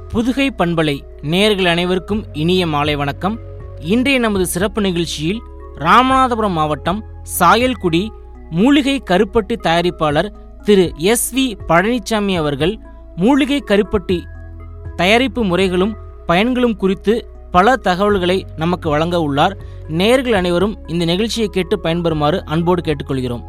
புதுகை பண்பலை நேயர்கள் அனைவருக்கும் இனிய மாலை வணக்கம் இன்றைய நமது சிறப்பு நிகழ்ச்சியில் ராமநாதபுரம் மாவட்டம் சாயல்குடி மூலிகை கருப்பட்டி தயாரிப்பாளர் திரு எஸ் வி பழனிசாமி அவர்கள் மூலிகை கருப்பட்டி தயாரிப்பு முறைகளும் பயன்களும் குறித்து பல தகவல்களை நமக்கு வழங்க உள்ளார் நேயர்கள் அனைவரும் இந்த நிகழ்ச்சியை கேட்டு பயன்பெறுமாறு அன்போடு கேட்டுக்கொள்கிறோம்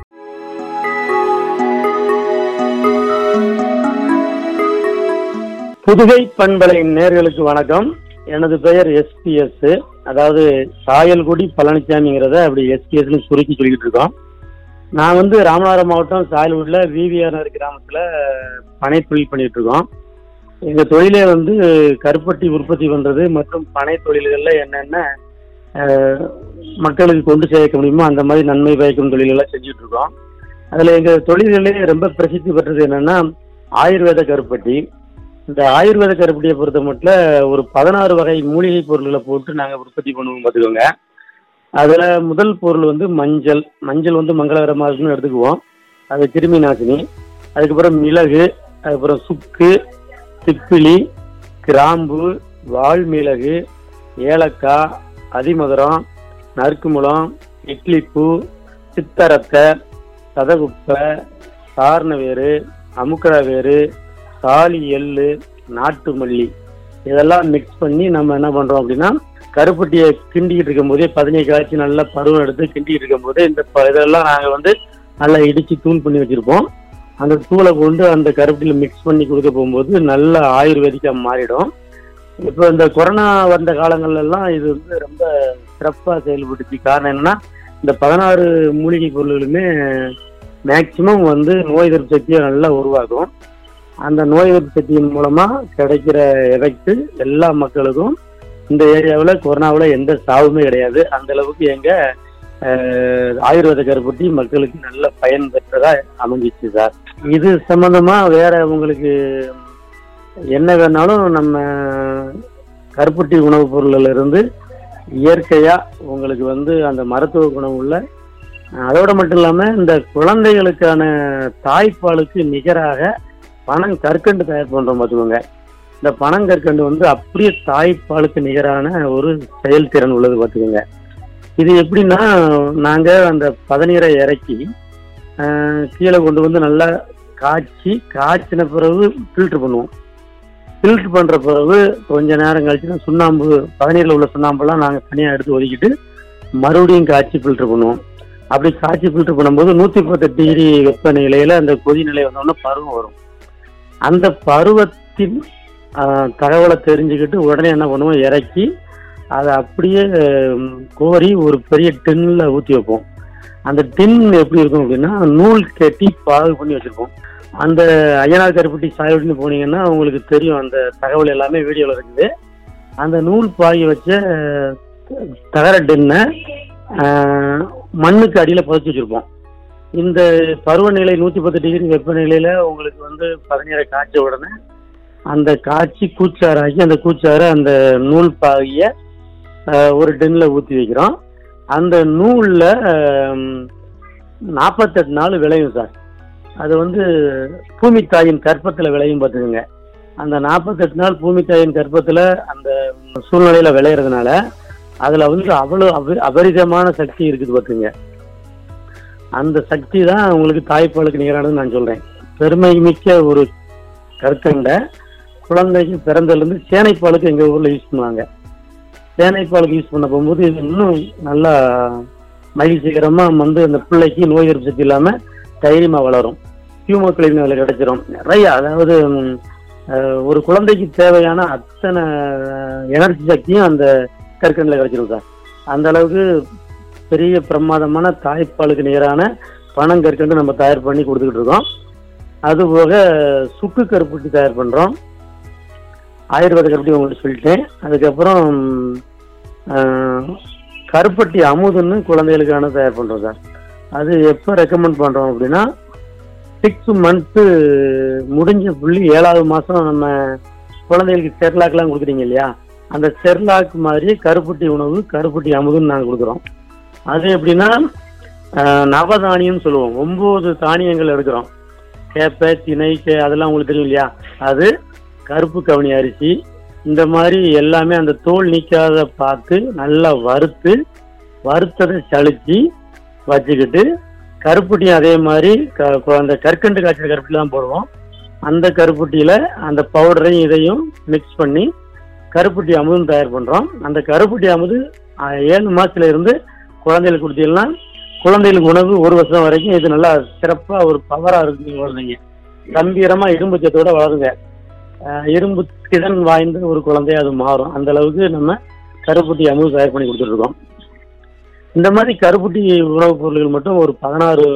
புதுகை பண்பலை நேர்களுக்கு வணக்கம் எனது பெயர் எஸ்பிஎஸ் அதாவது சாயல்குடி பழனிசாமிங்கிறத அப்படி எஸ்பிஎஸ்னு சுருக்கி சொல்லிக்கிட்டு இருக்கோம் நான் வந்து ராமநாதபுரம் மாவட்டம் சாயல்குடியில் விவிஆர் கிராமத்தில் பனை தொழில் பண்ணிட்டு இருக்கோம் எங்கள் தொழிலே வந்து கருப்பட்டி உற்பத்தி பண்ணுறது மற்றும் பனை தொழில்களில் என்னென்ன அஹ், மக்களுக்கு கொண்டு சேர்க்க முடியுமோ அந்த மாதிரி நன்மை பயக்கும் தொழில்களை செஞ்சுட்டு இருக்கோம் அதில் எங்கள் தொழில்களே ரொம்ப பிரசித்தி பெற்றது என்னென்னா ஆயுர்வேத கருப்பட்டி இந்த ஆயுர்வேத கருப்பட்டியை பொறுத்த மட்டும் ஒரு பதினாறு வகை மூலிகை பொருள்களை போட்டு நாங்கள் உற்பத்தி பண்ணுவோம் பார்த்துக்கோங்க அதில் முதல் பொருள் வந்து மஞ்சள் மஞ்சள் வந்து மங்களகரமாக இருக்குன்னு எடுத்துக்குவோம் அது கிருமி நாசினி அதுக்கப்புறம் மிளகு அதுக்கப்புறம் சுக்கு திப்பிலி கிராம்பு வால்மிளகு ஏலக்காய் அதிமதுரம் நறுக்குமுளம் இட்லிப்பூ சித்தரத்தை சதகுப்பை சாரணவேறு அமுக்கடா வேறு தாலி எள்ளு நாட்டு மல்லி இதெல்லாம் மிக்ஸ் பண்ணி நம்ம என்ன பண்றோம் அப்படின்னா கருப்பட்டியை கிண்டிக்கிட்டு இருக்கும்போதே பதினஞ்சு காய்ச்சி நல்லா பருவம் எடுத்து கிண்டிக்கிட்டு இருக்கும்போதே இந்த ப- இதெல்லாம் நாங்கள் வந்து நல்லா இடிச்சு தூள் பண்ணி வச்சிருப்போம் அந்த தூளை கொண்டு அந்த கருப்பட்டியில் மிக்ஸ் பண்ணி கொடுக்க போகும்போது நல்ல ஆயுர்வேதிக்காக மாறிடும் இப்போ இந்த கொரோனா வந்த காலங்கள்ல எல்லாம் இது வந்து ரொம்ப சிறப்பாக செயல்பட்டுச்சு காரணம் என்னன்னா இந்த பதினாறு மூலிகை பொருள்களுமே மேக்சிமம் வந்து நோய் எதிர்ப்பு சக்தியை நல்லா உருவாக்கும் அந்த நோய் எதிர்ப்பு சக்தியின் மூலமா கிடைக்கிற எஃபெக்ட் எல்லா மக்களுக்கும் இந்த ஏரியாவில் கொரோனாவில் எந்த சாவுமே கிடையாது அந்த அளவுக்கு எங்க அஹ், ஆயுர்வேத கருப்பட்டி மக்களுக்கு நல்ல பயன் பெற்றதா அமைஞ்சிச்சு சார் இது சம்பந்தமா வேற உங்களுக்கு என்ன வேணாலும் நம்ம கருப்பட்டி உணவுப் பொருள்ல இருந்து இயற்கையா உங்களுக்கு வந்து அந்த மருத்துவ குணம் உள்ள அதோட மட்டும் இல்லாம இந்த குழந்தைகளுக்கான தாய்ப்பாலுக்கு நிகராக பனம் கற்கண்டு தயார் பண்றோம் பார்த்துக்கோங்க இந்த பனங்கற்கண்டு வந்து அப்படியே தாய்ப்பாலுக்கு நிகரான ஒரு செயல்திறன் உள்ளது பார்த்துக்கோங்க இது எப்படின்னா நாங்க அந்த பதநீரை இறக்கி ஆஹ், கீழே கொண்டு வந்து நல்லா காய்ச்சி காய்ச்சின பிறகு ஃபில்டர் பண்ணுவோம் ஃபில்டர் பண்ற பிறகு கொஞ்ச நேரம் கழிச்சு சுண்ணாம்பு பதநீரில் உள்ள சுண்ணாம்பெல்லாம் நாங்கள் தனியாக எடுத்து ஒதுக்கிட்டு மறுபடியும் காய்ச்சி ஃபில்டர் பண்ணுவோம் அப்படி காய்ச்சி ஃபில்டர் பண்ணும்போது நூற்றி பத்து டிகிரி வெப்பநிலையில் அந்த கொதி நிலை வந்தோடனே பருவம் வரும் அந்த பருவத்தின் ஆஹ், தகவலை தெரிஞ்சுக்கிட்டு உடனே என்ன பண்ணுவோம் இறக்கி அதை அப்படியே ம், கோரி ஒரு பெரிய டின்னில் ஊற்றி வைப்போம் அந்த டின் எப்படி இருக்கும் அப்படின்னா நூல் கட்டி பாகு பண்ணி வச்சுருப்போம் அந்த ஐயனார் கருப்பட்டி சாயோடின்னு போனீங்கன்னா உங்களுக்கு தெரியும் அந்த தகவல் எல்லாமே வீடியோவில் இருக்குது அந்த நூல் பாகி வச்ச அஹ், தகர டின்னை ஆஹ், மண்ணுக்கு அடியில் புதைச்சி வச்சுருப்போம் இந்த பருவநிலை நூற்றி பத்து டிகிரி வெப்பநிலையில் உங்களுக்கு வந்து பதினேழு காய்ச்ச உடனே அந்த காய்ச்சி கூச்சாராக்கி அந்த கூச்சாரை அந்த நூல் பாகிய ஆஹ், ஒரு டென்னில் ஊற்றி வைக்கிறோம் அந்த நூலில் நாற்பத்தெட்டு நாள் விளையும் சார் அது வந்து பூமி தாயின் கற்பத்தில் விளையும் பார்த்துக்குங்க அந்த நாற்பத்தெட்டு நாள் பூமி தாயின் கற்பத்தில் அந்த சூழ்நிலையில் விளையிறதுனால அதில் வந்து அவ்வளோ அப அபரிதமான சக்தி இருக்குது பார்த்துங்க அந்த சக்தி தான் உங்களுக்கு தாய்ப்பாலுக்கு நிகரானதுன்னு நான் சொல்கிறேன் பெருமை மிக்க ஒரு கற்கண்டை குழந்தைக்கு பிறந்ததுலேருந்து சேனைப்பாலுக்கு எங்கள் ஊரில் யூஸ் பண்ணுவாங்க சேனைப்பாலுக்கு யூஸ் பண்ண போகும்போது இது இன்னும் நல்லா மகிழ்ச்சிகரமாக வந்து அந்த பிள்ளைக்கு நோய் எதிர்ப்பு சக்தி இல்லாமல் தைரியமாக வளரும் ஹியூமோக்ளைன் அதில் கிடைச்சிரும் நிறைய அதாவது ம், அஹ், ஒரு குழந்தைக்கு தேவையான அத்தனை எனர்ஜி சக்தியும் அந்த கற்கண்டில் கிடைச்சிரும் சார் அந்த அளவுக்கு பெரிய பிரமாதமான தாய்ப்பாலுக்கு நிகரான பனங்கற்கண்டு நம்ம தயார் பண்ணி கொடுத்துக்கிட்டு இருக்கோம் அதுபோக சுக்கு கருப்பட்டி தயார் பண்ணுறோம் ஆயுர்வேத கருப்பட்டி உங்களுக்கு சொல்லிட்டேன் அதுக்கப்புறம் ஆஹ், கருப்பட்டி அமுதுன்னு குழந்தைகளுக்கான தயார் பண்ணுறோம் சார் அது எப்போ ரெக்கமெண்ட் பண்ணுறோம் அப்படின்னா சிக்ஸ் மந்த்து முடிஞ்ச புள்ளி ஏழாவது மாதம் நம்ம குழந்தைகளுக்கு செர்லாக்லாம் கொடுக்குறீங்க இல்லையா அந்த செர்லாக் மாதிரி கருப்பட்டி உணவு கருப்பட்டி அமுதுன்னு நாங்கள் கொடுக்குறோம் அது எப்படின்னா ஆஹ், நவதானியம்னு சொல்லுவோம் ஒம்பது தானியங்கள் எடுக்கிறோம் கேப்பை திணை கே அதெல்லாம் உங்களுக்கு தெரியும் இல்லையா அது கருப்பு கவனி அரிசி இந்த மாதிரி எல்லாமே அந்த தோல் நீக்காத பார்த்து நல்லா வறுத்து வறுத்ததை சளிச்சு வச்சுக்கிட்டு கருப்பட்டியும் அதே மாதிரி க- க- அந்த கற்கண்டு காய்ச்சல் கருப்பட்டி தான் போடுவோம் அந்த கருப்பட்டியில அந்த பவுடரையும் இதையும் மிக்ஸ் பண்ணி கருப்பட்டி அமுதும் தயார் பண்றோம் அந்த கருப்பட்டி அமுது அஹ், ஏழு மாசத்துல இருந்து குழந்தைகளுக்கு கொடுத்தீங்கன்னா குழந்தைகளுக்கு உணவு ஒரு வருஷம் வரைக்கும் இது நல்லா சிறப்பா ஒரு பவரா இருக்கு குழந்தைங்க கம்பீரமா இரும்பு சத்தோட வளருங்க அஹ், இரும்பு திறன் வாய்ந்த ஒரு குழந்தையா அது மாறும் அந்த அளவுக்கு நம்ம கருப்பட்டி அமுது தயார் பண்ணி கொடுத்துட்டு இந்த மாதிரி கருப்பட்டி உணவுப் பொருட்கள் மட்டும் ஒரு பதினாறு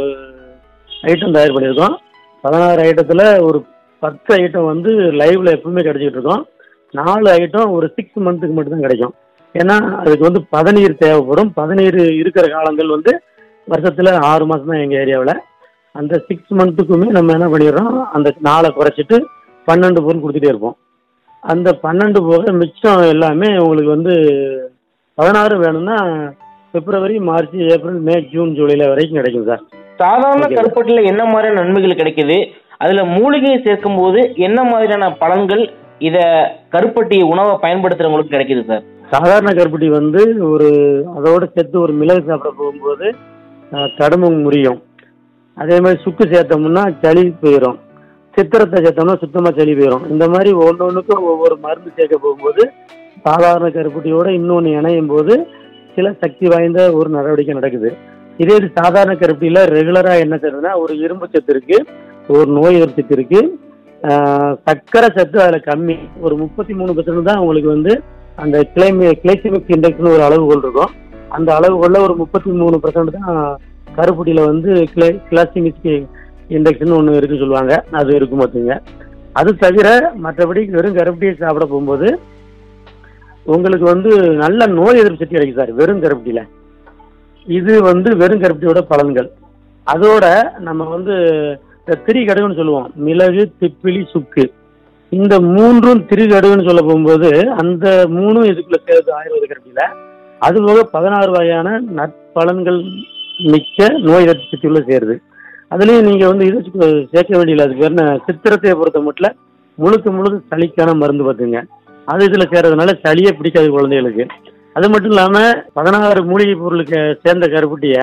ஐட்டம் தயார் பண்ணியிருக்கோம் பதினாறு ஐட்டத்துல ஒரு பத்து ஐட்டம் வந்து லைவ்ல எப்பவுமே கிடைச்சிட்டு இருக்கோம் நாலு ஐட்டம் ஒரு சிக்ஸ் மந்த்துக்கு மட்டும்தான் கிடைக்கும் ஏன்னா அதுக்கு வந்து பதநீர் தேவைப்படும் பதநீர் இருக்கிற காலங்கள் வந்து வருஷத்துல ஆறு மாசம் தான் எங்க ஏரியாவில் அந்த சிக்ஸ் மந்த்துக்குமே நம்ம என்ன பண்ணிடுறோம் அந்த நாளை குறைச்சிட்டு பன்னெண்டு பொருள் கொடுத்துட்டே இருப்போம் அந்த பன்னெண்டு போக மிச்சம் எல்லாமே உங்களுக்கு வந்து பதினாறு வேணும்னா February March April May June ஜூலைல வரைக்கும் கிடைக்கும் சார் சாதாரண Okay. கருப்பட்டில என்ன மாதிரியான நன்மைகள் கிடைக்குது அதுல மூலிகையை சேர்க்கும் போது என்ன மாதிரியான பலன்கள் இத கருப்பட்டி உணவை பயன்படுத்துறவங்களுக்கு கிடைக்குது சார் சாதாரண கருப்பட்டி வந்து ஒரு அதோட சேர்த்து ஒரு மிளகு சாப்பிட போகும்போது அஹ், கடுமம் முறியும் அதே மாதிரி சுக்கு சேர்த்தோம்னா சளி போயிடும் சித்திரத்தை சேர்த்தோம்னா சுத்தமாக சளி போயிடும் இந்த மாதிரி ஒன்று ஒன்றுக்கும் ஒவ்வொரு மருந்து சேர்க்க போகும்போது சாதாரண கருப்பட்டியோட இன்னொன்று இணையும் போது சில சக்தி வாய்ந்த ஒரு நடவடிக்கை நடக்குது இதே இது சாதாரண கருப்பட்டியில் ரெகுலராக என்ன செய்யறதுன்னா ஒரு இரும்பு சத்து இருக்கு ஒரு நோய் எதிர்ப்பு சத்து இருக்கு அஹ், சர்க்கரை சத்து அதில் கம்மி ஒரு முப்பத்தி மூணு பர்சன்ட் தான் உங்களுக்கு வந்து அந்த கிளைமி கிளைசிமிக் இண்டெக்ஸ்னு ஒரு அளவுகோல் இருக்கும் அந்த அளவுகோல்ல ஒரு முப்பத்தி மூணு பர்சன்ட் தான் கருப்பட்டியில வந்து கிளை கிளாசிமிக் இண்டெக்ஸ்னு ஒன்று இருக்குன்னு சொல்லுவாங்க அது இருக்கும் பார்த்துங்க அது தவிர மற்றபடி வெறும் கருப்பட்டியை சாப்பிட போகும்போது உங்களுக்கு வந்து நல்ல நோய் எதிர்ப்பு சக்தி கிடைக்கும் சார் வெறும் கருப்பட்டியில இது வந்து வெறும் கருப்பட்டியோட பலன்கள் அதோட நம்ம வந்து இந்த திரிகடுகுன்னு சொல்லுவோம் மிளகு திப்பிலி சுக்கு இந்த மூன்றும் திரிகடுகுன்னு சொல்ல போகும்போது அந்த மூணும் இதுக்குள்ள சேர்த்து ஆயுர்வேத கருப்பில அது போக பதினாறு வகையான நற்பலன்கள் மிக்க நோய் எதிர்ப்பு சக்தியுள்ள சேருது அதுலயும் நீங்க வந்து இது சு- சேர்க்க வேண்டியது அதுக்கு வேற என்ன, சித்திரத்தை பொறுத்த மட்டும் முழுக்க முழுக்க சளிக்கான மருந்து பார்த்துங்க அது இதுல சேர்றதுனால சளியே பிடிக்காது குழந்தைகளுக்கு அது மட்டும் இல்லாம பதினாறு மூலிகை பொருளுக்கு சேர்ந்த கருப்பட்டிய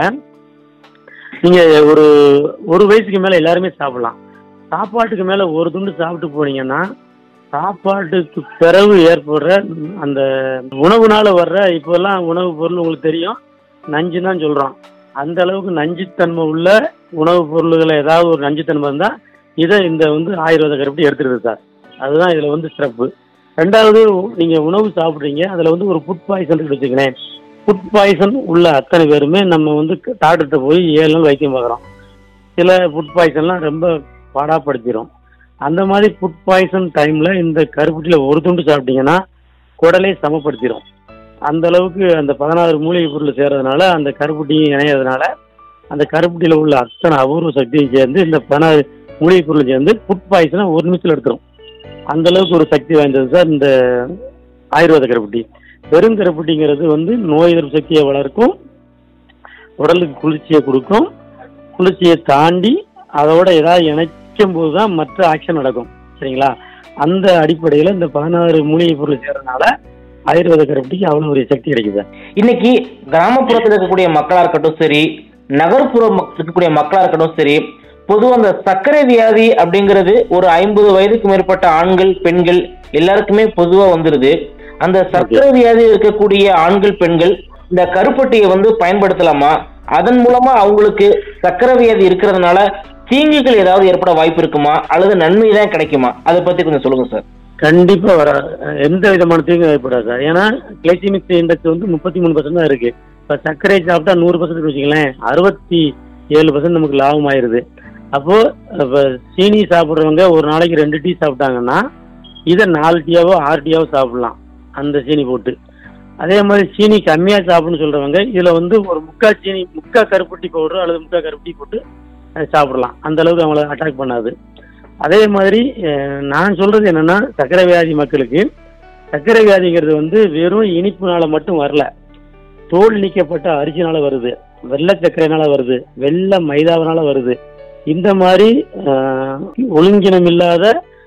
நீங்க ஒரு ஒரு வயசுக்கு மேல எல்லாருமே சாப்பிடலாம் சாப்பாட்டுக்கு மேல ஒரு துண்டு சாப்பிட்டு போனீங்கன்னா சாப்பாட்டுக்கு பிறகு ஏற்படுற அந்த உணவுனால வர்ற இப்போல்லாம் உணவு பொருள் உங்களுக்கு தெரியும் நஞ்சு தான் சொல்றோம் அந்த அளவுக்கு நஞ்சுத்தன்மை உள்ள உணவுப் பொருள்களை ஏதாவது ஒரு நஞ்சுத்தன்மை இருந்தா இதை இந்த வந்து ஆயுர்வேத கருப்பட்டி எடுத்துருது சார் அதுதான் இதுல வந்து சிறப்பு ரெண்டாவது நீங்க உணவு சாப்பிட்றீங்க அதுல வந்து ஒரு ஃபுட் பாய்சன் இருக்கு வச்சுக்கிறேன் ஃபுட் பாய்சன் உள்ள அத்தனை பேருமே நம்ம வந்து டாக்டர்கிட்ட போய் ஏழு நாள் வைத்தியம் பார்க்குறோம் சில ஃபுட் பாய்சன்லாம் ரொம்ப பாடாப்படுத்திடும் அந்த மாதிரி ஃபுட் பாய்சன் டைம்ல இந்த கருப்பட்டியில ஒரு துண்டு சாப்பிட்டீங்கன்னா குடலே சமப்படுத்திடும் அந்த அளவுக்கு அந்த பதினாறு மூலிகை பொருள் சேர்றதுனால அந்த கருப்பட்டியும் இணையறதுனால அந்த கருப்பட்டியில உள்ள அத்தனை அபூர்வ சக்தியும் சேர்ந்து இந்த பதினாறு மூலிகை பொருள் சேர்ந்து ஃபுட் பாய்சனை ஒரு நிமிஷத்தில் எடுத்துரும் அந்த அளவுக்கு ஒரு சக்தி வாய்ந்தது சார் இந்த ஆயுர்வேத கருப்பட்டி வெறும் கருப்பட்டிங்கிறது வந்து நோய் எதிர்ப்பு சக்தியை வளர்க்கும் உடலுக்கு குளிர்ச்சியை கொடுக்கும் குளிர்ச்சியை தாண்டி அதோட ஏதாவது இணைக்கும் போது தான் மற்ற ஆக்ஷன் நடக்கும் சரிங்களா அந்த அடிப்படையில் இந்த பதினாறு மூலிகை பொருள் சேர்றதுனால ஆயுர்வேத கருப்பட்டிக்கு அவ்வளோ ஒரு சக்தி கிடைக்குது இன்னைக்கு கிராமப்புறத்தில் இருக்கக்கூடிய மக்களா இருக்கட்டும் சரி நகர்ப்புற மக்- இருக்கக்கூடிய மக்களா இருக்கட்டும் சரி பொதுவாக அந்த சர்க்கரை வியாதி அப்படிங்கிறது ஒரு ஐம்பது வயதுக்கு மேற்பட்ட ஆண்கள் பெண்கள் எல்லாருக்குமே பொதுவா வந்துருது அந்த சர்க்கரை வியாதி இருக்கக்கூடிய ஆண்கள் பெண்கள் இந்த கருப்பட்டியை வந்து பயன்படுத்தலாமா அதன் மூலமா அவங்களுக்கு சர்க்கரை வியாதி இருக்கிறதுனால தீங்குகள் ஏதாவது ஏற்பட வாய்ப்பு இருக்குமா அல்லது நன்மை தான் கிடைக்குமா அதை பத்தி கொஞ்சம் சொல்லுங்க சார் கண்டிப்பா வராது எந்த விதமான தீங்கும் ஏற்படாது சார் ஏன்னா கிளைசிமிக் இண்டெக்ஸ் வந்து முப்பத்தி மூணு பர்சன்ட் தான் இருக்கு இப்ப சர்க்கரை சாப்பிட்டா நூறு பர்சன்ட் வச்சுங்களேன் அறுபத்தி ஏழு பர்சன்ட் நமக்கு லாபம் ஆயிருது அப்போ இப்ப சீனி சாப்பிட்றவங்க ஒரு நாளைக்கு ரெண்டு டீ சாப்பிட்டாங்கன்னா இதை நாலு டீயாவோ ஆறு டீயாவோ சாப்பிடலாம் அந்த சீனி போட்டு அதே மாதிரி சீனி கம்மியா சாப்பிடணும்னு சொல்றவங்க இதுல வந்து ஒரு முக்கா சீனி முக்கா கருப்பட்டி பவுடர் அல்லது முக்கா கருப்பட்டி போட்டு அஹ், சாப்பிடலாம் அந்த அளவுக்கு அவங்கள அட்டாக் பண்ணாது அதே மாதிரி அஹ், நான் சொல்றது என்னன்னா சர்க்கரை வியாதி மக்களுக்கு சர்க்கரை வியாதிங்கிறது வந்து வெறும் இனிப்புனால மட்டும் வரல தோல் நீக்கப்பட்ட அரிசினால வருது வெள்ளை சர்க்கரைனால வருது வெள்ளை மைதாவினால வருது இந்த மாதிரி அஹ், ஒழுங்கினம் இல்லாத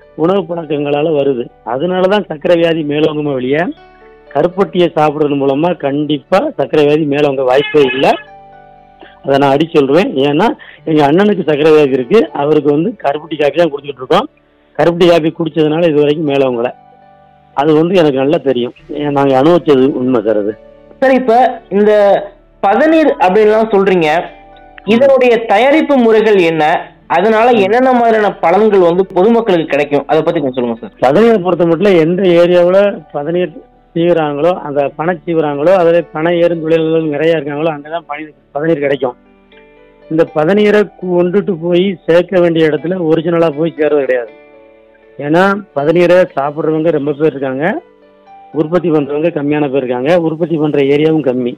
உணவு பழக்கங்களால வருது அதனால தான் சர்க்கரை வியாதி மேலோங்குமே வெளியே கருப்பட்டியை சாப்பிடுறது மூலமா கண்டிப்பா சர்க்கரை வியாதி மேலோங்க வாய்ப்பே இல்லை அதை நான் அடி சொல்றேன் ஏன்னா எங்க அண்ணனுக்கு சர்க்கரை வியாதி இருக்கு அவருக்கு வந்து கருப்பட்டி காப்பி தான் குடிச்சிட்டு இருக்கோம் கருப்பட்டி காப்பி குடிச்சதுனால இது வரைக்கும் மேலவங்கள அது வந்து எனக்கு நல்லா தெரியும் ஏன் நாங்க அனுபவிச்சது உண்மை சார் அது சார் இப்ப இந்த பதநீர் அப்படின்லாம் சொல்றீங்க இதனுடைய தயாரிப்பு முறைகள் என்ன அதனால என்னென்ன மாதிரியான பலன்கள் வந்து பொதுமக்களுக்கு கிடைக்கும் அதை பத்தி கொஞ்சம் சொல்லுங்க சார் பதநீரை பொறுத்த மட்டும் எந்த ஏரியாவில் பதநீர் சீவுறாங்களோ அந்த பனை சீவுறாங்களோ அதில் பனை ஏறும் தொழில்கள் நிறைய இருக்காங்களோ அங்கே தான் பனி பதநீர் கிடைக்கும் இந்த பதநீரை கொண்டுட்டு போய் சேர்க்க வேண்டிய இடத்துல ஒரிஜினலாக போய் சேர்றது கிடையாது ஏன்னா பதநீரை சாப்பிட்றவங்க ரொம்ப பேர் இருக்காங்க உற்பத்தி பண்ணுறவங்க கம்மியான பேர் இருக்காங்க உற்பத்தி பண்ணுற ஏரியாவும் கம்மி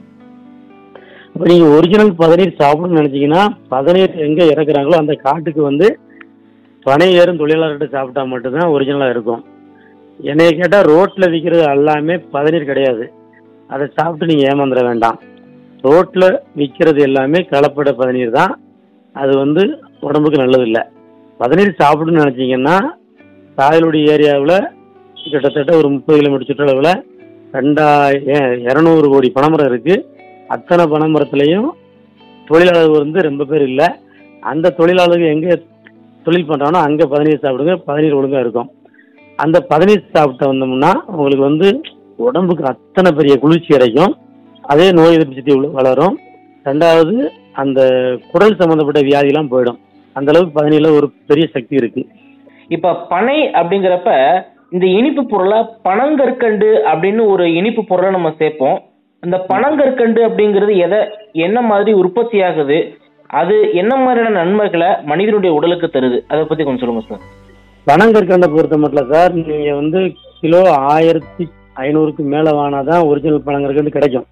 இப்போ நீங்கள் ஒரிஜினல் பதநீர் சாப்பிடணும்னு நினச்சிங்கன்னா பதநீர் எங்கே இறக்குறாங்களோ அந்த காட்டுக்கு வந்து பனை ஏறும் தொழிலாளர்கிட்ட சாப்பிட்டா மட்டும்தான் ஒரிஜினலாக இருக்கும் என்னைய கேட்டால் ரோட்டில் விற்கிறது எல்லாமே பதநீர் கிடையாது அதை சாப்பிட்டு நீங்கள் ஏமாந்துட வேண்டாம் ரோட்டில் விற்கிறது எல்லாமே கலப்பட பதநீர் தான் அது வந்து உடம்புக்கு நல்லது இல்லை பதநீர் சாப்பிடணும்னு நினச்சிங்கன்னா சாயலுடைய ஏரியாவில் கிட்டத்தட்ட ஒரு முப்பது கிலோமீட்டர் சுற்றளவில் ரெண்டாயிரம் இரநூறு கோடி பனைமரம் இருக்குது அத்தனை பனைமரத்துலேயும் தொழிலாளர்கள் வந்து ரொம்ப பேர் இல்லை அந்த தொழிலாளர்கள் எங்கே தொழில் பண்ணுறானோ அங்கே பதநீர் சாப்பிடுங்க பதநீர் ஒழுங்காக இருக்கும் அந்த பதநீர் சாப்பிட்டு வந்தோம்னா உங்களுக்கு வந்து உடம்புக்கு அத்தனை பெரிய குளிர்ச்சி கிடைக்கும் அதே நோய் எதிர்ப்பு சக்தி உள்ள- வளரும் ரெண்டாவது அந்த குடல் சம்மந்தப்பட்ட வியாதிலாம் போயிடும் அந்த அளவுக்கு பதநீரில் ஒரு பெரிய சக்தி இருக்கு இப்ப பனை அப்படிங்கிறப்ப இந்த இனிப்பு பொருளை பனங்கற்கண்டு அப்படின்னு ஒரு இனிப்பு பொருளை நம்ம சேர்ப்போம் அந்த பனங்கற்கண்டு அப்படிங்கிறது எதை என்ன மாதிரி உற்பத்தி ஆகுது அது என்ன மாதிரியான நன்மைகளை மனிதனுடைய உடலுக்கு தருது அதை பத்தி கொஞ்சம் சொல்லுங்க சார் பனங்கற்கண்டை பொறுத்த மட்டும் சார் நீங்கள் வந்து கிலோ ஆயிரத்தி ஐநூறுக்கு மேலே வாங்கினாதான் ஒரிஜினல் பனங்கற்கண்டு கிடைக்கும்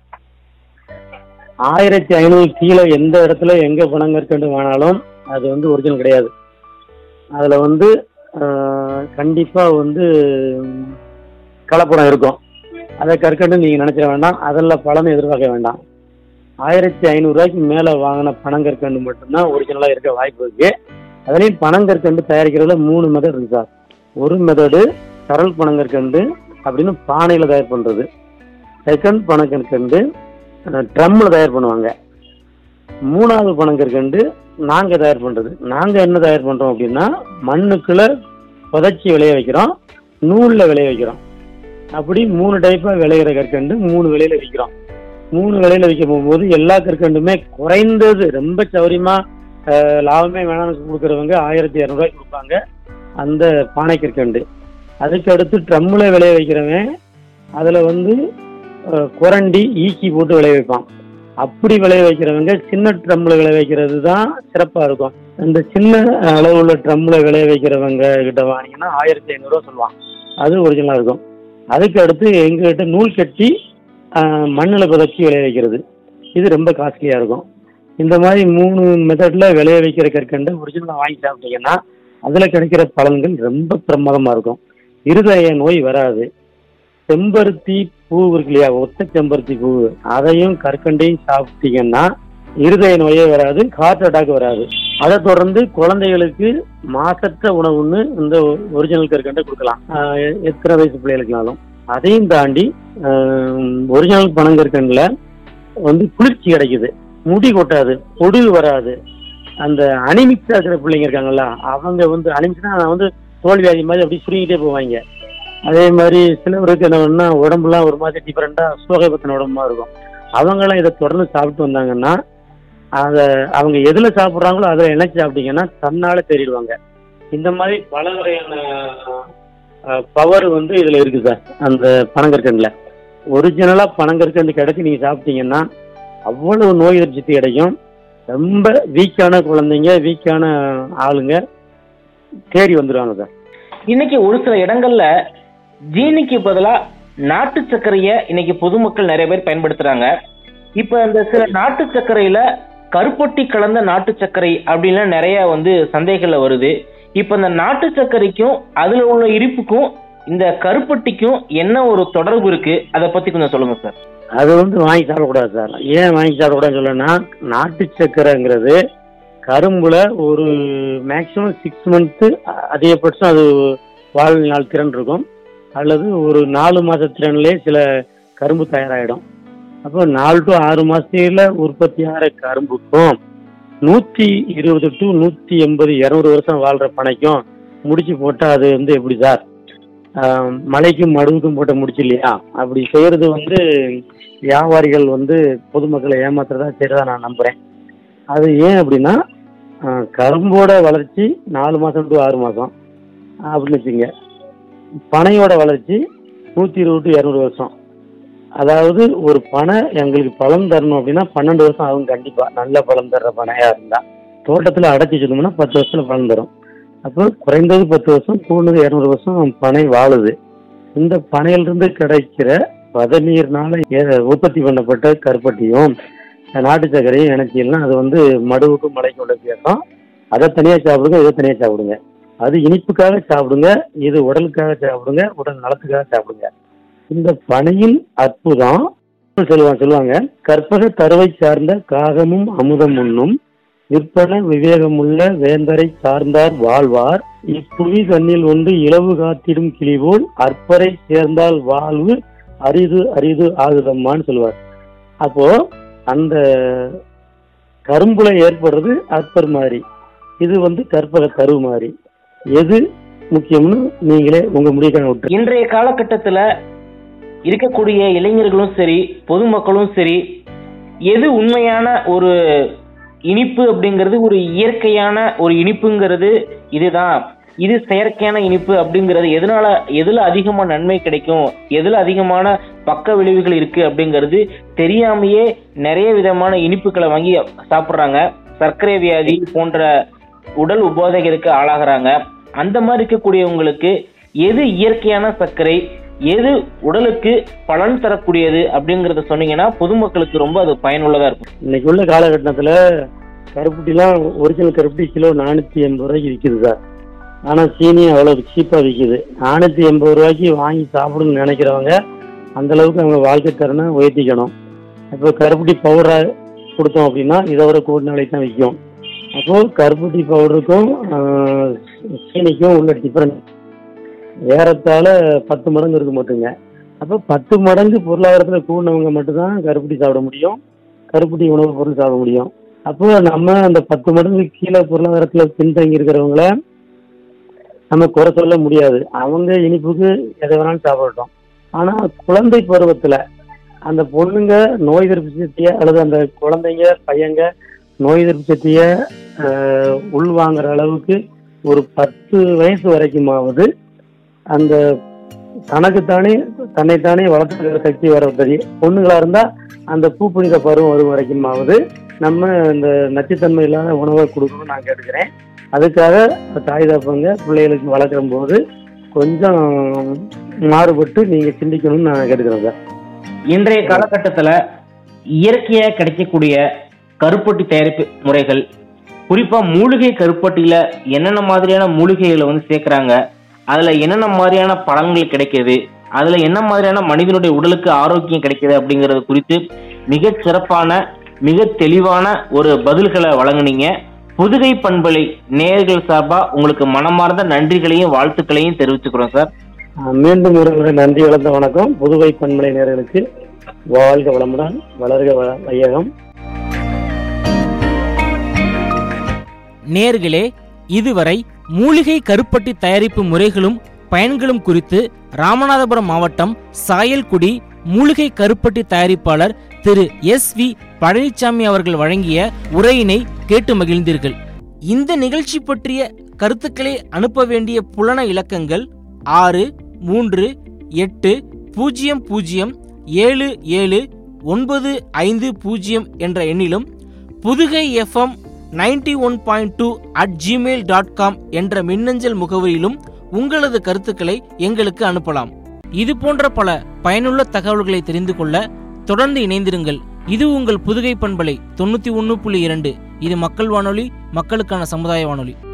ஆயிரத்தி ஐநூறு கீழே எந்த இடத்துல எங்கே பனங்கற்கண்டு வாங்கினாலும் அது வந்து ஒரிஜினல் கிடையாது அதில் வந்து கண்டிப்பாக வந்து ம், கலப்படம் இருக்கும் அதை கற்கண்டு நீங்கள் நினச்சிட வேண்டாம் அதில் பலனை எதிர்பார்க்க வேண்டாம் ஆயிரத்தி ஐநூறுரூவாய்க்கு மேலே வாங்கின பனங்கற்கண்டு மட்டும்தான் ஒரிஜினலாக இருக்க வாய்ப்பு இருக்குது அதுலேயும் பனங்கற்கண்டு தயாரிக்கிறதுல மூணு மெத்தட் இருக்கு சார் ஒரு மெத்தடு சரல் பனங்கற்கண்டு அப்படின்னு பானையில் தயார் பண்ணுறது செகண்ட் பனங்கற்கண்டு ட்ரம்மில் தயார் பண்ணுவாங்க மூணாவது பனங்கற்கண்டு நாங்கள் தயார் பண்ணுறது நாங்கள் என்ன தயார் பண்ணுறோம் அப்படின்னா மண்ணுக்குள்ள புதைச்சி விளைய வைக்கிறோம் நூலில் விளைய வைக்கிறோம் அப்படி மூணு டைப்பாக விளையிற கற்கண்டு மூணு விலையில விற்கிறோம் மூணு விலையில விற்க போகும்போது எல்லா கற்கண்டுமே குறைந்தது ரொம்ப சௌரியமாக அஹ் லாபமே வேணாம்னு கொடுக்குறவங்க ஆயிரத்தி இரநூறுவாய்க்கு கொடுப்பாங்க அந்த பானை கற்கண்டு அதுக்கு அடுத்து ட்ரம்மில் விளைய வைக்கிறவன் அதில் வந்து அஹ், குரண்டி ஈக்கி போட்டு விளைய வைப்பான் அப்படி விளைய வைக்கிறவங்க சின்ன ட்ரம்மில் விளைய வைக்கிறது தான் சிறப்பாக இருக்கும் இந்த சின்ன அளவு உள்ள ட்ரம்மில் விளைய வைக்கிறவங்க கிட்ட வாங்கினீங்கன்னா ஆயிரத்தி ஐநூறுரூவா சொல்லுவான் அது ஒரிஜினலாக இருக்கும் அதுக்கு அடுத்து எங்ககிட்ட நூல் கட்டி மண்ணில் புதைச்சி விளைய வைக்கிறது இது ரொம்ப காஸ்ட்லியாக இருக்கும் இந்த மாதிரி மூணு மெத்தடில் விளைய வைக்கிற கற்கண்டு ஒரிஜினலாக வாங்கி சாப்பிட்டீங்கன்னா அதில் கிடைக்கிற பலன்கள் ரொம்ப பிரமாதமாக இருக்கும் இருதய நோய் வராது செம்பருத்தி பூ இருக்கு இல்லையா ஒத்த செம்பருத்தி பூ அதையும் கற்கண்டையும் சாப்பிட்டீங்கன்னா இருதய நோயே வராது ஹார்ட் அட்டாக் வராது அதை தொடர்ந்து குழந்தைகளுக்கு மாசற்ற உணவுன்னு இந்த ஒரிஜினல் கற்கண்டை கொடுக்கலாம் ஆஹ் எ- எத்தனை வயசு பிள்ளைகளுக்குனாலும் அதையும் தாண்டி ஒரிஜினல் பனங்கற்கண்டில் வந்து குளிர்ச்சி கிடைக்குது முடி கொட்டாது பொடுகு வராது அந்த அனிமிக்ஸா இருக்கிற பிள்ளைங்க இருக்காங்கல்ல அவங்க வந்து அனிமிக்ஸ்னா வந்து தோல் வியாதி மாதிரி அப்படி சுருங்கிட்டே போவாங்க அதே மாதிரி சிலவருக்கு என்ன பண்ணா உடம்புலாம் ஒரு மாதிரி டிஃப்ரெண்டா சோகைபத்தின உடம்புமா இருக்கும் அவங்களாம் இதை தொடர்ந்து சாப்பிட்டு வந்தாங்கன்னா அதை அவங்க எதுல சாப்பிட்றாங்களோ அதில் இணைச்சி சாப்பிட்டீங்கன்னா தன்னால தெரிடுவாங்க இந்த மாதிரி பல வகையான பவர் வந்து இதுல இருக்கு சார் அந்த பனங்கற்கண்டில் ஒரிஜினலா பனங்கற்கண்டு கிடைச்சி நீங்க சாப்பிட்டீங்கன்னா அவ்வளவு நோய் எதிர்ப்பு சக்தி கிடைக்கும் ரொம்ப வீக்கான குழந்தைங்க வீக்கான ஆளுங்க தேடி வந்துடுவாங்க சார் இன்னைக்கு ஒரு சில இடங்கள்ல ஜீனிக்கு பதிலா நாட்டு சர்க்கரைய இன்னைக்கு பொதுமக்கள் நிறைய பேர் பயன்படுத்துறாங்க இப்ப இந்த சில நாட்டு சர்க்கரையில கருப்பட்டி கலந்த நாட்டு சர்க்கரை அப்படின்லாம் நிறைய வந்து சந்தேகங்கள்ல வருது இப்ப இந்த நாட்டு சர்க்கரைக்கும் அதுல உள்ள இனிப்புக்கும் இந்த கருப்பட்டிக்கும் என்ன ஒரு தொடர்பு இருக்கு அதை பத்தி கொஞ்சம் சொல்லுங்க சார் அது வந்து வாங்கி சாப்பிடக்கூடாது சார் ஏன் வாங்கி சாப்பிடக்கூடாதுன்னு சொல்லணும்னா நாட்டு சர்க்கரைங்கிறது கரும்புல ஒரு மேக்ஸிமம் சிக்ஸ் மந்த்து அதிகபட்சம் அது வாழ்நாள் திறன் இருக்கும் அல்லது ஒரு நாலு மாத திறன்லேயே சில கரும்பு தயாராகிடும் அப்போ நாலு டு ஆறு மாசத்துல உற்பத்தி ஆகிற கரும்புக்கும் நூற்றி இருபது டு நூற்றி எண்பது இரநூறு வருஷம் வாழ்கிற பனைக்கும் முடிச்சு போட்டால் அது வந்து எப்படி சார் ஆஹ் மலைக்கும் மடுவுக்கும் போட்ட முடிச்சு இல்லையா அப்படி செய்யறது வந்து வியாபாரிகள் வந்து பொதுமக்களை ஏமாத்துறதா செய்யறதா நான் நம்புறேன் அது ஏன் அப்படின்னா ஆஹ் கரும்போட வளர்ச்சி நாலு மாசம் டு ஆறு மாசம் அப்படின்னு வச்சுங்க பனையோட வளர்ச்சி நூற்றி இருபது டு இரநூறு வருஷம் அதாவது ஒரு பனை எங்களுக்கு பழம் தரணும் அப்படின்னா பன்னெண்டு வருஷம் ஆகும் கண்டிப்பா நல்ல பழம் தர்ற பனையா இருந்தா தோட்டத்துல அடைச்சி வச்சிருந்தோம்னா பத்து வருஷத்துல பழம் தரும் அப்போ குறைந்தது பத்து வருஷம் கூடுதது இரநூறு வருஷம் பனை வாழுது இந்த பனையிலிருந்து கிடைக்கிற பதநீர்னால ஏ- உற்பத்தி பண்ணப்பட்ட கருப்பட்டியும் நாட்டு சர்க்கரையும் இணைச்சிலாம் அது வந்து மடுவுக்கும் மலைக்கும் உள்ள வித்தியாசம் அதை தனியா சாப்பிடுங்க இதை தனியா சாப்பிடுங்க அது இனிப்புக்காக சாப்பிடுங்க இது உடலுக்காக சாப்பிடுங்க உடல் நலத்துக்காக சாப்பிடுங்க இந்த பனையின் அற்புதம் சொல்லுவாங்க சொல்லுவாங்க கற்பக தருவை சார்ந்த காகமும் அமுதம் உண்ணும் விற்பன விவேகமுள்ள வேந்தரை சார்ந்தார் வாழ்வார் இப்புவி தன்னில் ஒன்று இலவு காத்திடும் கிளிபோல் அற்பரை சேர்ந்தால் வாழ்வு அரிது அரிது ஆகுதம்மான்னு சொல்லுவார் அப்போ அந்த கரும்புல ஏற்படுறது அற்பர் மாதிரி இது வந்து கற்பக தரு மாதிரி எது முக்கியம்னு நீங்களே உங்க முடிவுக்கான விட்டு இன்றைய காலகட்டத்துல இருக்கக்கூடிய இளைஞர்களும் சரி பொதுமக்களும் சரி எது உண்மையான ஒரு இனிப்பு அப்படிங்கிறது ஒரு இயற்கையான ஒரு இனிப்புங்கிறது இதுதான் இது செயற்கையான இனிப்பு அப்படிங்கிறது எதனால எதுல அதிகமா நன்மை கிடைக்கும் எதுல அதிகமான பக்க விளைவுகள் இருக்கு அப்படிங்கிறது தெரியாமையே நிறைய விதமான இனிப்புகளை வாங்கி சாப்பிட்றாங்க சர்க்கரை வியாதி போன்ற உடல் உபாதைகளுக்கு ஆளாகிறாங்க அந்த மாதிரி இருக்கக்கூடியவங்களுக்கு எது இயற்கையான சர்க்கரை எது உடலுக்கு பலன் தரக்கூடியது அப்படிங்கறத சொன்னீங்கன்னா பொதுமக்களுக்கு ரொம்ப அது பயனுள்ளதா இருக்கும் இன்னைக்கு உள்ள காலகட்டத்துல கருப்பட்டிலாம் ஒரிஜினல் கருப்பட்டி கிலோ நானூத்தி எண்பது ரூபாய்க்கு விற்குது சார் ஆனா சீனி அவ்வளவு சீப்பா விற்குது நானூத்தி எண்பது ரூபாய்க்கு வாங்கி சாப்பிடணும்னு நினைக்கிறவங்க அந்த அளவுக்கு அவங்க வாழ்க்கை தரனை உயர்த்திக்கணும் இப்போ கருப்பட்டி பவுடரா கொடுத்தோம் அப்படின்னா இதை விட கூடின விலைக்கு தான் விற்கும் அப்போ கருப்பட்டி பவுடருக்கும் ஆஹ், சீனிக்கும் உள்ள டிஃபரன்ஸ் ஏறத்தாழ பத்து மடங்கு இருக்கு மட்டுங்க அப்போ பத்து மடங்கு பொருளாதாரத்தில் கூடினவங்க மட்டும்தான் கருப்பட்டி சாப்பிட முடியும் கருப்பட்டி உணவுப் பொருள் சாப்பிட முடியும் அப்போ நம்ம அந்த பத்து மடங்கு கீழே பொருளாதாரத்தில் பின்தங்கி இருக்கிறவங்கள நம்ம குறை சொல்ல முடியாது அவங்க இனிப்புக்கு எதை வேணாலும் சாப்பிடட்டும் ஆனா குழந்தை பருவத்துல அந்த பொண்ணுங்க நோய் எதிர்ப்பு சக்தியை அல்லது அந்த குழந்தைங்க பையங்க நோய் எதிர்ப்பு சக்தியை ஆஹ், உள்வாங்குற அளவுக்கு ஒரு பத்து வயசு வரைக்குமாவது அந்த தனக்குத்தானே தன்னைத்தானே வளர்த்துக்கிற சக்தி வர தெரியும் பொண்ணுங்களா இருந்தா அந்த பூப்புனித பருவம் வரும் வரைக்குமாவது நம்ம இந்த நச்சுத்தன்மை இல்லாத உணவை கொடுக்கணும்னு நான் கேட்டுக்கிறேன் அதுக்காக தாய் தப்பங்க பிள்ளைகளுக்கு வளர்க்குற போது கொஞ்சம் மாறுபட்டு நீங்க சிந்திக்கணும்னு நான் கேட்டுக்கிறேன் சார் இன்றைய காலகட்டத்துல இயற்கையா கிடைக்கக்கூடிய கருப்பட்டி தயாரிப்பு முறைகள் குறிப்பா மூலிகை கருப்பட்டியில என்னென்ன மாதிரியான மூலிகைகளை வந்து சேர்க்கறாங்க அதுல என்னென்ன மாதிரியான பலன்கள் கிடைக்குது அதுல என்ன மாதிரியான மனிதனுடைய உடலுக்கு ஆரோக்கியம் கிடைக்குது அப்படிங்கறது குறித்து மிக சிறப்பான மிக தெளிவான ஒரு பதில்களை வழங்குனீங்க புதுகை பண்பலை நேயர்கள் சார்பா உங்களுக்கு மனமார்ந்த நன்றிகளையும் வாழ்த்துக்களையும் தெரிவிச்சுக்கிறோம் சார் ஆஹ் மீண்டும் ஒரு முறை நன்றி கலந்த வணக்கம் புதுவை பண்பலை நேர்களுக்கு வாழ்க வளமுடன் வளர்க வ- வையகம் நேர்களே இதுவரை மூலிகை கருப்பட்டி தயாரிப்பு முறைகளும் பயன்களும் குறித்து ராமநாதபுரம் மாவட்டம் சாயல்குடி மூலிகை கருப்பட்டி தயாரிப்பாளர் திரு எஸ் வி பழனிசாமி அவர்கள் வழங்கிய உரையினை கேட்டு மகிழ்ந்தீர்கள் இந்த நிகழ்ச்சி பற்றிய கருத்துக்களை அனுப்ப வேண்டிய புலன இலக்கங்கள் ஆறு மூன்று எட்டு பூஜ்ஜியம் பூஜ்ஜியம் ஏழு ஏழு ஒன்பது ஐந்து பூஜ்ஜியம் என்ற எண்ணிலும் Pudugai FM ninety one point two at Gmail dot com என்ற மின்னஞ்சல் முகவரியிலும் உங்களது கருத்துக்களை எங்களுக்கு அனுப்பலாம் இது போன்ற பல பயனுள்ள தகவல்களை தெரிந்து கொள்ள தொடர்ந்து இணைந்திருங்கள் இது உங்கள் புதுகை பண்பலை தொண்ணூத்தி ஒன்று புள்ளி இரண்டு இது மக்கள் வானொலி மக்களுக்கான சமுதாய வானொலி